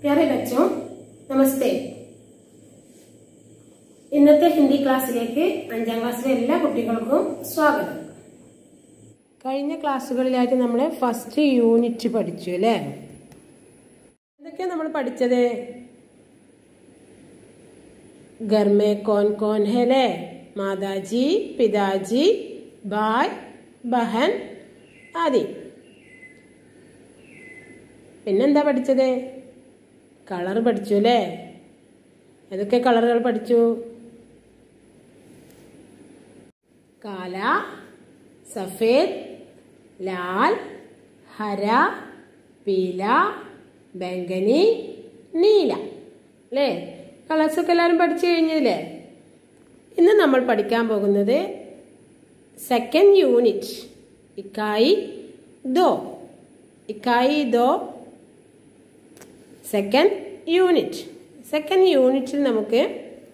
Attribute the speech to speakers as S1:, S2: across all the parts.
S1: प्यारे बच्चों नमस्ते ഇന്നത്തെ ഹിന്ദി ക്ലാസ്സിലേക്ക് അഞ്ചാം ക്ലാസ്സിലെ എല്ലാ കുട്ടികൾക്കും സ്വാഗതം കഴിഞ്ഞ ക്ലാസ്സുകളിലായിട്ട് നമ്മൾ ഫസ്റ്റ് യൂണിറ്റ് പഠിച്ചു അല്ലേ എന്തൊക്കെയാ നമ്മൾ പഠിച്ചത് ഗർമേ കോൻ കോൻ ഹെ അല്ലേ മാതാജി പിതാജി ബായ് ബഹൻ ആദി പിന്നെന്താ പഠിച്ചത് കളർ പഠിച്ചു അല്ലേ ഏതൊക്കെ കളറുകൾ പഠിച്ചു കാല സഫേദ് ലാൽ ഹര പീല ബംഗനി നീല അല്ലേ കളേഴ്സൊക്കെ എല്ലാവരും പഠിച്ചു കഴിഞ്ഞില്ലേ ഇന്ന് നമ്മൾ പഠിക്കാൻ പോകുന്നത് സെക്കൻഡ് യൂണിറ്റ് ഇക്കായി ദോ ഇക്കായി ദോ സെക്കൻഡ് യൂണിറ്റ് സെക്കൻഡ് യൂണിറ്റിൽ നമുക്ക്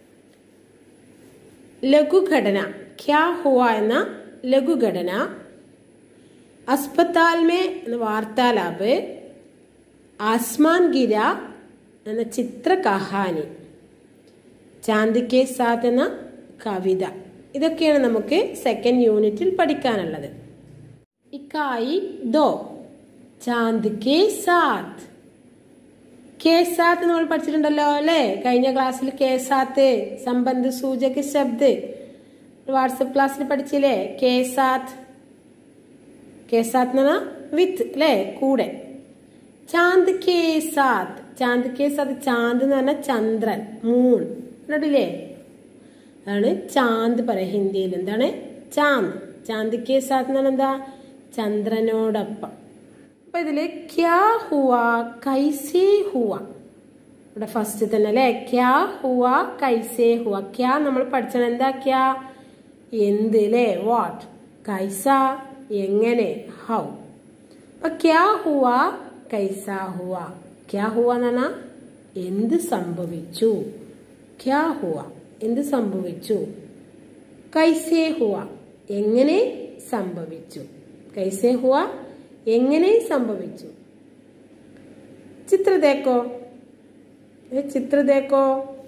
S1: ലഘുഘടന ക്യാ ഹുവ എന്ന ലഘുഘടന അസ്പത്താൽ മേ എന്ന വാർത്താലാപ് ആസ്മാൻ ഗിര എന്ന ചിത്ര കഹാനി ചാന്ത് കെ സാത്ത് എന്ന കവിത ഇതൊക്കെയാണ് നമുക്ക് സെക്കൻഡ് യൂണിറ്റിൽ പഠിക്കാനുള്ളത് ഇക്കായി ദോ ചാന്ത് കെ സാത്ത് കേസാത്ത് നമ്മൾ പഠിച്ചിട്ടുണ്ടല്ലോ അല്ലേ കഴിഞ്ഞ ക്ലാസ്സിൽ കേസാത്ത് സംബന്ധ സൂചക ശബ്ദ് വാട്സപ്പ് ക്ലാസ്സിൽ പഠിച്ചില്ലേ കേസാത്ത് കേസാത്ത് എന്ന് പറഞ്ഞാൽ വിത്ത് അല്ലേ കൂടെ ചാന്ത് കേസാത്ത് ചാന്ത് കേസാത്ത് ചാന്ത് എന്ന് പറഞ്ഞാൽ ചന്ദ്രൻ മൂൺ കണ്ടില്ലേ അതാണ് ചാന്ത് പറയാം ഹിന്ദിയിൽ എന്താണ് ചാന്ത് ചാന്ത് കേസാത്ത് എന്ന് പറഞ്ഞാൽ എന്താ ചന്ദ്രനോടൊപ്പം അപ്പൊ ഇതില് ക്യാ ഹുവ കൈസേ ഹുവ ഇവിടെ ഫസ്റ്റ് തന്നെ അല്ലെ ക്യാ ഹുവ കൈസേ ഹുവ ക്യാ നമ്മൾ പഠിച്ചത് എന്താ ക്യാ എന്ത് അല്ലേ വാട്ട് കൈസ എങ്ങനെ ഹൗ അപ്പൊ ക്യാ ഹുവ കൈസ ഹുവ ക്യാ ഹുവ എന്ന് പറഞ്ഞാൽ എന്ത് സംഭവിച്ചു ക്യാ ഹുവ എന്ത് സംഭവിച്ചു കൈസേ ഹുവ എങ്ങനെ സംഭവിച്ചു കൈസേ ഹുവ എങ്ങനെ സംഭവിച്ചു ചിത്ര ദേക്കോ ചിത്ര ദേക്കോ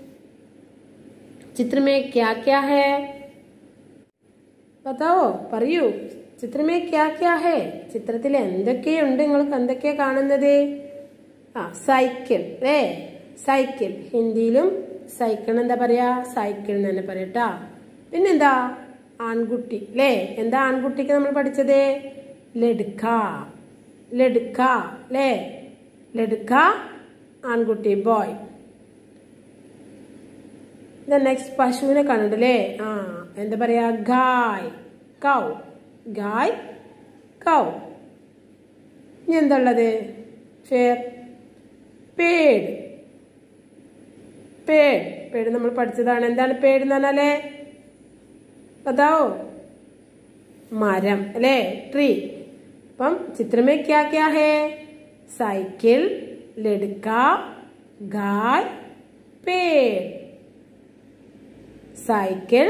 S1: ചിത്രമേ ക്യാ ക്യാ ഹേ പതാവോ പറയൂ ചിത്രമേ ക്യാ ക്യാ ഹേ ചിത്രത്തിൽ എന്തൊക്കെയുണ്ട് നിങ്ങൾക്ക് എന്തൊക്കെയാ കാണുന്നത് ആ സൈക്കിൾ അല്ലേ സൈക്കിൾ ഹിന്ദിയിലും സൈക്കിൾ എന്താ പറയാ സൈക്കിൾ എന്ന് തന്നെ പറയട്ടാ പിന്നെന്താ ആൺകുട്ടി അല്ലേ എന്താ ആൺകുട്ടിക്ക് നമ്മൾ പഠിച്ചത് ലഡുക്ക ലഡുക്ക അല്ലേ ലഡുക്ക ആൺകുട്ടി ബോയ് നെക്സ്റ്റ് പശുവിനെ കണ്ടില്ലേ ആ എന്താ പറയാ ഗായ് കൗ ഗായ് കൗ ഇനി എന്താ ഉള്ളത് ഫേർ പേട് പേട് പേട് നമ്മൾ പഠിച്ചതാണ് എന്താണ് പേട് എന്ന് പറഞ്ഞാലേ പതാവോ മരം അല്ലേ ട്രീ അപ്പം ചിത്രമേ ക്യാ ക്യാ ഹേ സൈക്കിൾ ലഡുക്ക ഗായ് പേड़ സൈക്കിൾ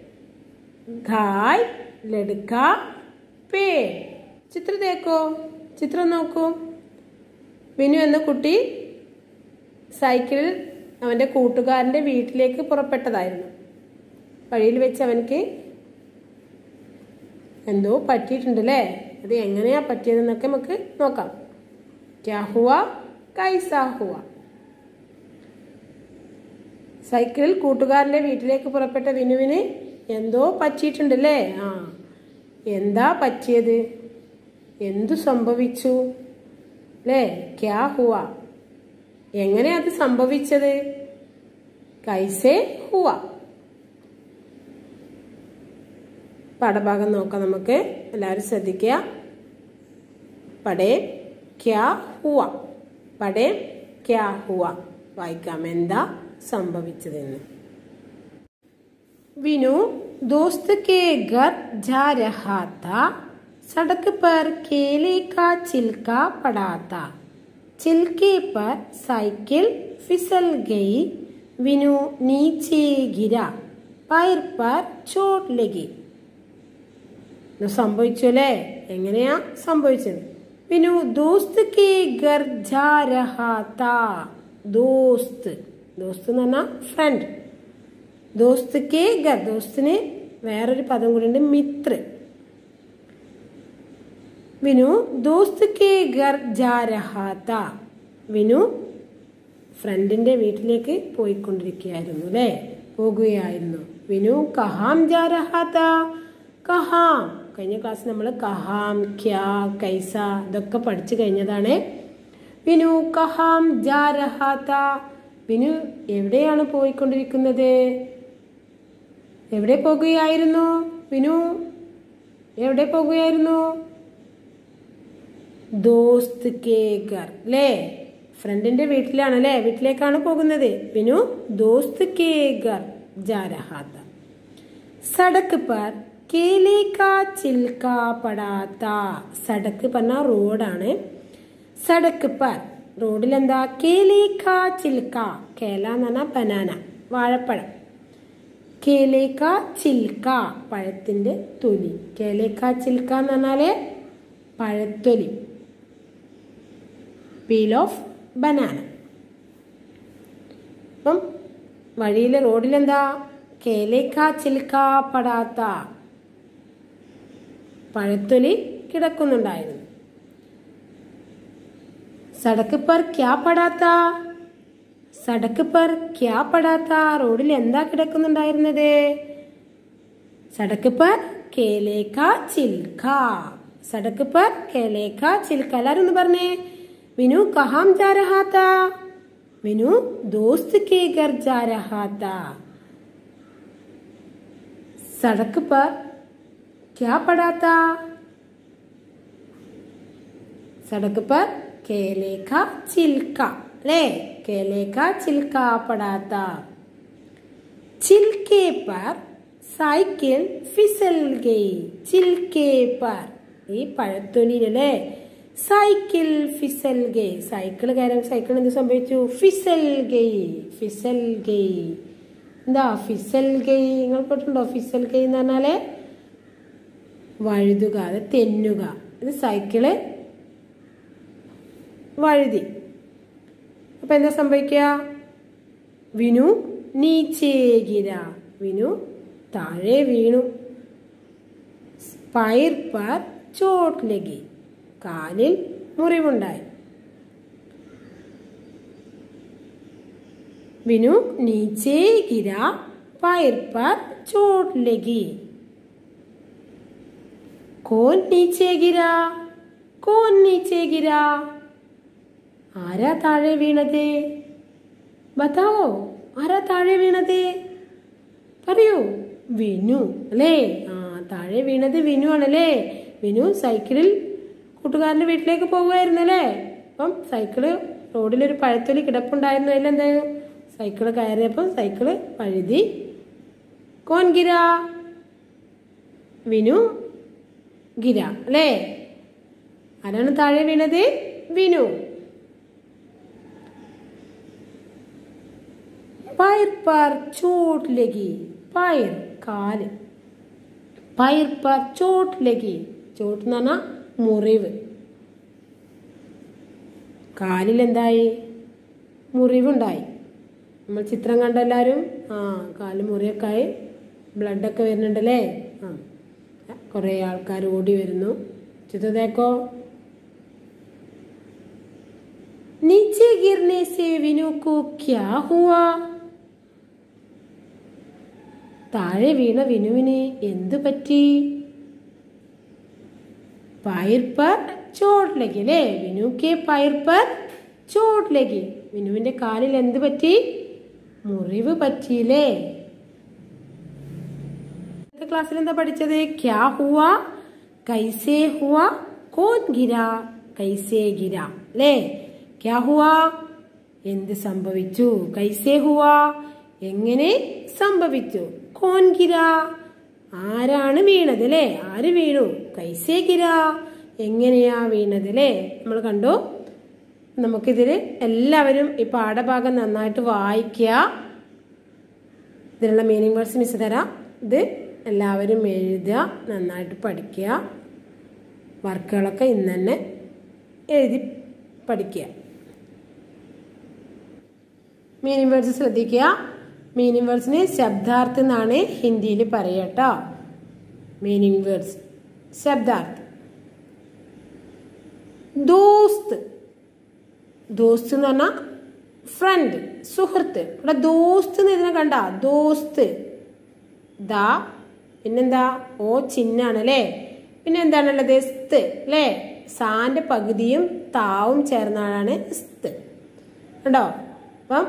S1: ഗായ് ലഡുക്ക പേड़ ചിത്രം തേക്കോ ചിത്രം നോക്കൂ ബിനു എന്ന കുട്ടി സൈക്കിളിൽ അവന്റെ കൂട്ടുകാരന്റെ വീട്ടിലേക്ക് പുറപ്പെട്ടതായിരുന്നു വഴിയിൽ വെച്ച് അവനക്ക് എന്തോ പറ്റിയിട്ടുണ്ട് അല്ലേ അത് എങ്ങനെയാ പറ്റിയതെന്നൊക്കെ നമുക്ക് നോക്കാം ക്യാ ഹുവ കൈസാ ഹുവ സൈക്കിളിൽ കൂട്ടുകാരന്റെ വീട്ടിലേക്ക് പുറപ്പെട്ട വിനുവിന് എന്തോ പറ്റിയിട്ടുണ്ടല്ലേ ആ എന്താ പറ്റിയത് എന്തു സംഭവിച്ചു അല്ലേ ക്യാ ഹുവ എങ്ങനെ അത് സംഭവിച്ചത് കൈസേ ഹുവ പാഠഭാഗം നോക്കാം നമുക്ക് എല്ലാവരും ശ്രദ്ധിക്കുക പടേ ക്യാ ഹുവ പടേ ക്യാ ഹുവ വായിക്കാം എന്താ സംഭവിച്ചതെന്ന് വിനു दोस्त के घर जा रहा था सड़क पर केले का छिलका पड़ा था छिलके पर साइकिल फिसल गई विनु नीचे गिरा पैर पर चोट लगी ഇത് സംഭവിച്ചു അല്ലേ എങ്ങനെയാ സംഭവിച്ചത് വിനു ദോസ്ത് കെ ഗർ ജാ രഹാ താ ദോസ്ത് ദോസ്ത് എന്ന് പറഞ്ഞാൽ ഫ്രണ്ട് ദോസ്ത് കെ ഗർ ദോസ്തിന് വേറൊരു പദം കൂടി ഉണ്ട് മിത്ര വിനു ദോസ്ത് കെ ഗർ ജാ രഹാ താ വിനു ഫ്രണ്ടിന്റെ വീട്ടിലേക്ക് പോയിക്കൊണ്ടിരിക്കുകയായിരുന്നു അല്ലേ പോകുകയായിരുന്നു വിനു കഹാം ജാ രഹാ താ കഹാം കഴിഞ്ഞ ക്ലാസ് നമ്മൾ കഹാം ക്യാ കൈസ ഇതൊക്കെ പഠിച്ചു കഴിഞ്ഞതാണ് വിനു കഹാം ജാ രഹാ താ വിനു എവിടെയാണ് പോയിക്കൊണ്ടിരിക്കുന്നത് എവിടെ പോകുകയായിരുന്നു വിനു എവിടെ പോകുകയായിരുന്നു ദോസ്ത് കേ ഗർ അല്ലേ ഫ്രണ്ടിന്റെ വീട്ടിലാണ് അല്ലേ വീട്ടിലേക്കാണ് പോകുന്നത് വിനു ദോസ്ത് കേ ഗർ ജാ രഹാ താ സടക്ക് പർ കേലേ കാ ചിൽക്ക പടാത്ത സടക്ക് പറഞ്ഞ റോഡാണ് സടക്ക് പർ റോഡിൽ എന്താ കേലേ കാ ചിൽക്ക കേല എന്ന് പറഞ്ഞാൽ ബനാന വാഴപ്പഴം കേലേക്ക ചിൽക്ക പഴത്തിന്റെ തൊലി കേലേക്ക ചിൽക്ക എന്ന് പറഞ്ഞാല് പഴത്തൊലി പീൽ ഓഫ് ബനാന അപ്പം വഴിയിലെ റോഡിലെന്താ കേലേക്ക ചിൽക്ക പടാത്ത പഴത്തൊലി കിടക്കുന്നുണ്ടായിരുന്നു സടക്ക് പർ ക്യാ പടാത്ത സടക്ക് പർ ക്യാ പടാത്ത റോഡിൽ എന്താ കിടക്കുന്നുണ്ടായിരുന്നത് സടക്ക് പർ കേലേക്ക ചിൽക്ക സടക്ക് പർ കേലേക്ക ചിൽക്ക എല്ലാരും ഒന്ന് പറഞ്ഞേ വിനു കഹാം ജാ രഹാ താ വിനു ദോസ്ത് കെ ഗർ ജാ രഹാ താ സടക്ക് പർ ക്യാ പടാത്ത സടക്ക് പർ കേലേക്ക ചിൽക്ക അല്ലേ കേലേക്ക ചിൽക്ക പടാത്ത ചിൽക്കെ പർ സൈക്കിൾ ഫിസൽ ഗയി ചിൽക്കെ പർ ഈ പഴത്തൊലിയിലല്ലേ സൈക്കിൾ ഫിസൽ ഗയി സൈക്കിൾ കയറാൻ സൈക്കിൾ എന്ത് സംഭവിച്ചു ഫിസൽ ഗയി ഫിസൽ ഗയി എന്താ ഫിസൽ ഗയി നിങ്ങൾ കേട്ടിട്ടുണ്ടോ ഫിസൽ ഗയി എന്ന് പറഞ്ഞാല് വഴുതുക അത് തെന്നുക ഇത് സൈക്കിള് വഴുതി അപ്പൊ എന്താ സംഭവിക്കുക വിനു നീച്ചേകിര വിനു താഴെ വീണു പയർ പർ ചോട്ട് ലഗി കാലിൽ മുറിവുണ്ടായി വിനു നീച്ചേ ഗിര പയർ പർ ചോട്ട് ലഗി കോൻ നീച്ചേ ഗിര കോൻ നീച്ചേ ഗിര ആരാ താഴെ വീണത് ബതാവോ ആരാ താഴെ വീണത് പറയൂ വിനു അല്ലേ ആ താഴെ വീണത് വിനു ആണല്ലേ വിനു സൈക്കിളിൽ കൂട്ടുകാരന്റെ വീട്ടിലേക്ക് പോകുമായിരുന്നു അല്ലേ അപ്പം സൈക്കിള് റോഡിലൊരു പഴത്തൊലി കിടപ്പുണ്ടായിരുന്നു അതിലെന്താ സൈക്കിള് കയറിയപ്പം സൈക്കിള് പഴുതി കോൻ ഗിര വിനു ഗിര അല്ലേ ആരാണ് താഴെ വീണത് വിനു പയർ പർ ചോട്ട് ലഗി പയർ കാല് പയർ പർ ചോട്ട് ലഗി ചോട്ട് എന്ന് പറഞ്ഞാൽ മുറിവ് കാലിൽ എന്തായി മുറിവുണ്ടായി നമ്മൾ ചിത്രം കണ്ട എല്ലാവരും ആ കാല് മുറിയൊക്കെ ആയി ബ്ലഡൊക്കെ വരുന്നുണ്ടല്ലേ ആ കുറേ ആൾക്കാർ ഓടി വരുന്നു ചിത്രം തേക്കോ नीचे गिरने से विनु को क्या हुआ താഴെ വീണ വിനുവിന് എന്തു പറ്റി പയർ പർ ചോട്ട് ലഗി അല്ലേ വിനുക്കെ പയർ പർ ചോട്ട് ലഗി വിനുവിന്റെ കാലിൽ എന്ത് പറ്റി മുറിവ് പറ്റിയില്ലേ ക്ലാസ്സിൽ എന്താ പഠിച്ചത് ക്യാ ഹുവ കൈസേ ഹുവ കോൻ ഗിര കൈസേ ഗിര അല്ലേ ക്യാ ഹുവ എന്ത് സംഭവിച്ചു കൈസേ ഹുവ എങ്ങനെ സംഭവിച്ചു കോൻ ഗിര ആരാണ് വീണത് അല്ലേ ആര് വീണു കൈസേ ഗിര എങ്ങനെയാ വീണത് അല്ലേ നമ്മൾ കണ്ടു നമുക്കിതിൽ എല്ലാവരും ഈ പാഠഭാഗം നന്നായിട്ട് വായിക്കുക ഇതിനുള്ള മീനിങ് വേർഡ്സ് മിസ് തരാം ഇത് എല്ലാവരും എഴുതുക നന്നായിട്ട് പഠിക്കുക വർക്കുകളൊക്കെ ഇന്ന് തന്നെ എഴുതി പഠിക്കുക മീനിങ് വേർഡ്സ് ശ്രദ്ധിക്കുക മീനിങ് വേർഡ്സിന് ശബ്ദാർത്ഥം എന്നാണ് ഹിന്ദിയിൽ പറയുക കേട്ടോ മീനിങ് വേർഡ്സ് ശബ്ദാർത്ഥം ദോസ്ത് ദോസ്ത് എന്ന് പറഞ്ഞാൽ ഫ്രണ്ട് സുഹൃത്ത് ഇവിടെ ദോസ്ത് എന്ന് ഇതിനെ കണ്ട ദോസ്ത് ദാ പിന്നെന്താ ഓ ചിഹ്നാണ് അല്ലേ പിന്നെ എന്താണുള്ളത് സ്ത് അല്ലേ സാന്റെ പകുതിയും താവും ചേർന്നാണ് സ്ത് കണ്ടോ അപ്പം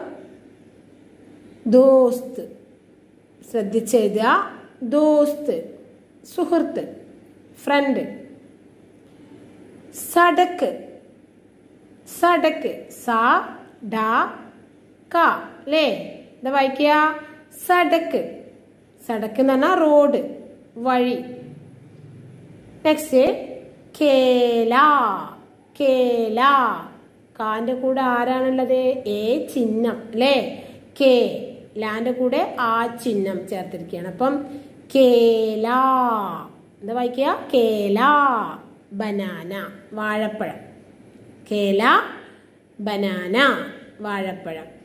S1: ദോസ്ത് ശ്രദ്ധിച്ചെഴുതുക ദോസ്ത് സുഹൃത്ത് ഫ്രണ്ട് സടക്ക് സടക്ക് സ ഡ ക അല്ലേ എന്താ വായിക്കുക സടക്ക് സടക്ക് എന്ന് പറഞ്ഞാൽ റോഡ് വഴി നെക്സ്റ്റ് കേല കേല കാന്റെ കൂടെ ആരാണുള്ളത് എ ചിഹ്നം അല്ലേ കെ ലാന്റെ കൂടെ ആ ചിഹ്നം ചേർത്തിരിക്കുകയാണ് അപ്പം കേല എന്താ വായിക്കുക കേല ബനാന വാഴപ്പഴം കേല ബനാന വാഴപ്പഴം